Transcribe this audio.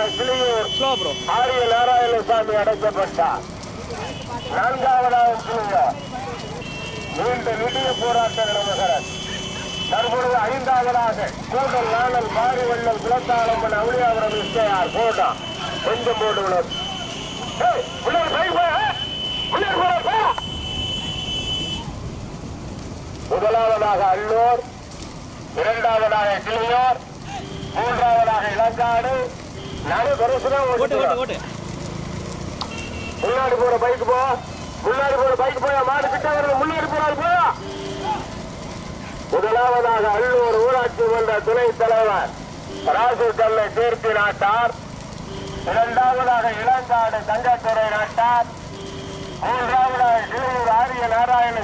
இரண்டாவதாக Kiliyur slow bro ஆரிய நாராயணசாமி அடைக்கப்பட்டார் நான்காவதாக கிளியூர் நீண்ட நெடிய போராட்ட நிலவுகிறார் தற்பொழுது ஐந்தாவதாக கூடல் நாணல் மாரி வெள்ளல் குலத்தாளம்மன் அவளியாபுரம் இஸ்கையார் போட்டான் கொஞ்சம் போட்டு விடும் ஏய், உள்ளே போய் போ, ஏய், உள்ளே போ, போ. முதலாவதாக அல்லூர் இரண்டாவதாக கிளியூர் மூன்றாவதாக இளங்காடு நடு பெருசுதான் ஓட்டு ஓட்டு ஓட்டு ஓட்டு முன்னாடி போற பைக் போ முன்னாடி போற பைக் போயா மாடு கிட்ட வருது முன்னாடி போறாரு போயா முதலாவதாக அல்லூர் ஊராட்சி மன்ற துணைத் தலைவர் ராசு கல்லை கீர்த்தி நாட்டார் இரண்டாவதாக இளங்காடு தங்கத்துறை நாட்டார் மூன்றாவதாக கிளியூர் ஆரிய நாராயண